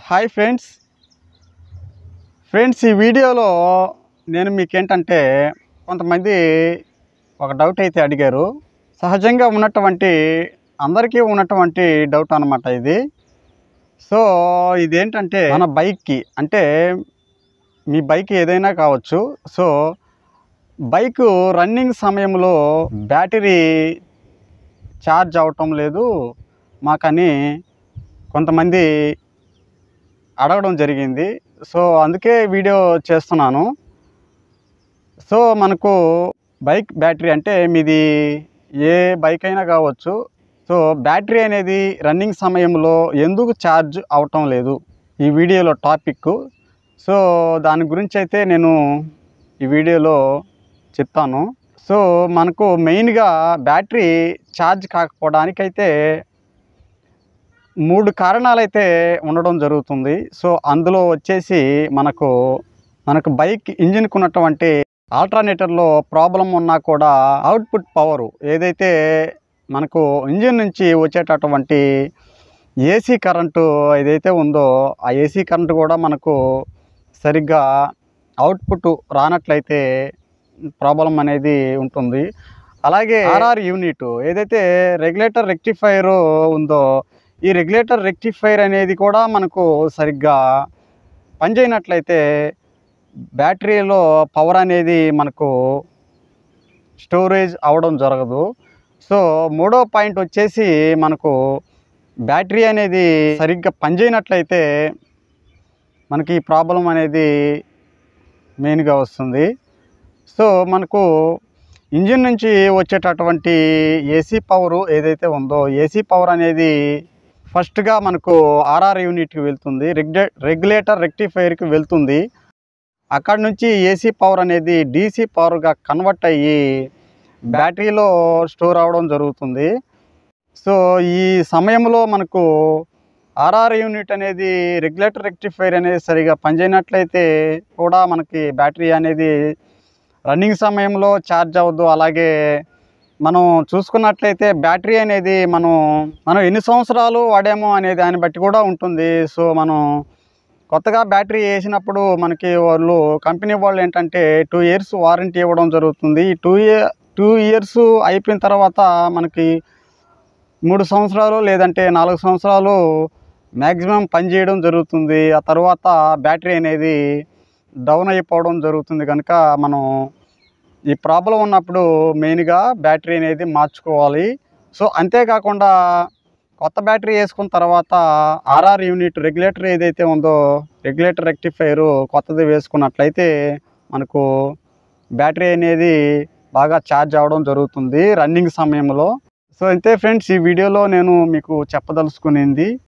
hi friends friends ఈ వీడియోలో నేను మీకేంటంటే కొంతమంది ఒక డౌట్ అయితే అడిగారు సహజంగా ఉన్నటువంటి అందరికీ ఉన్నటువంటి డౌట్ అనమాట ఇది సో ఇదేంటంటే మన బైక్కి అంటే మీ బైక్ ఏదైనా కావచ్చు సో బైక్ రన్నింగ్ సమయంలో బ్యాటరీ ఛార్జ్ అవటం లేదు మాకని కొంతమంది అడగడం జరిగింది సో అందుకే వీడియో చేస్తున్నాను సో మనకు బైక్ బ్యాటరీ అంటే మీది ఏ బైక్ అయినా కావచ్చు సో బ్యాటరీ అనేది రన్నింగ్ సమయంలో ఎందుకు ఛార్జ్ అవటం లేదు ఈ వీడియోలో టాపిక్ సో దాని గురించి అయితే నేను ఈ వీడియోలో చెప్తాను సో మనకు మెయిన్గా బ్యాటరీ ఛార్జ్ కాకపోవడానికైతే మూడు కారణాలు అయితే ఉండడం జరుగుతుంది సో అందులో వచ్చేసి మనకు మనకు బైక్ ఇంజిన్కి ఉన్నటువంటి ఆల్టర్నేటర్లో ప్రాబ్లం ఉన్నా కూడా అవుట్పుట్ పవర్ ఏదైతే మనకు ఇంజిన్ నుంచి వచ్చేటటువంటి ఏసీ కరెంటు ఏదైతే ఉందో ఆ ఏసీ కరెంటు కూడా మనకు సరిగ్గా అవుట్పుట్ రానట్లయితే ప్రాబ్లం అనేది ఉంటుంది అలాగే ఆర్ఆర్ యూనిట్ ఏదైతే రెగ్యులేటర్ రెక్టిఫైర్ ఉందో ఈ రెగ్యులేటర్ రెక్టిఫైర్ అనేది కూడా మనకు సరిగ్గా పనిచేయనట్లయితే బ్యాటరీలో పవర్ అనేది మనకు స్టోరేజ్ అవడం జరగదు సో మూడో పాయింట్ వచ్చేసి మనకు బ్యాటరీ అనేది సరిగ్గా పనిచేయనట్లయితే మనకి ఈ ప్రాబ్లం అనేది మెయిన్గా వస్తుంది సో మనకు ఇంజిన్ నుంచి వచ్చేటటువంటి ఏసీ పవర్ ఏదైతే ఉందో ఏసీ పవర్ అనేది ఫస్ట్గా మనకు ఆర్ఆర్ యూనిట్కి వెళ్తుంది రెగ్యులే రెగ్యులేటర్ రెక్టిఫైర్కి వెళ్తుంది అక్కడ నుంచి ఏసీ పవర్ అనేది డీసీ పవర్గా కన్వర్ట్ అయ్యి బ్యాటరీలో స్టోర్ అవడం జరుగుతుంది సో ఈ సమయంలో మనకు ఆర్ఆర్ యూనిట్ అనేది రెగ్యులేటర్ రెక్టిఫైర్ అనేది సరిగా పనిచేయనట్లయితే కూడా మనకి బ్యాటరీ అనేది రన్నింగ్ సమయంలో ఛార్జ్ అవ్వదు అలాగే మనం చూసుకున్నట్లయితే బ్యాటరీ అనేది మనం మనం ఎన్ని సంవత్సరాలు వాడాము అనే దాన్ని బట్టి కూడా ఉంటుంది సో మనం కొత్తగా బ్యాటరీ వేసినప్పుడు మనకి వాళ్ళు కంపెనీ వాళ్ళు ఏంటంటే టూ ఇయర్స్ వారంటీ ఇవ్వడం జరుగుతుంది ఈ టూ ఇయర్ టూ ఇయర్స్ అయిపోయిన తర్వాత మనకి మూడు సంవత్సరాలు లేదంటే నాలుగు సంవత్సరాలు మ్యాక్సిమం పనిచేయడం జరుగుతుంది ఆ తర్వాత బ్యాటరీ అనేది డౌన్ అయిపోవడం జరుగుతుంది కనుక మనం ఈ ప్రాబ్లం ఉన్నప్పుడు మెయిన్గా బ్యాటరీ అనేది మార్చుకోవాలి సో అంతేకాకుండా కొత్త బ్యాటరీ వేసుకున్న తర్వాత ఆర్ఆర్ యూనిట్ రెగ్యులేటర్ ఏదైతే ఉందో రెగ్యులేటర్ రెక్టిఫైర్ కొత్తది వేసుకున్నట్లయితే మనకు బ్యాటరీ అనేది బాగా ఛార్జ్ అవ్వడం జరుగుతుంది రన్నింగ్ సమయంలో సో అంతే ఫ్రెండ్స్ ఈ వీడియోలో నేను మీకు చెప్పదలుచుకునింది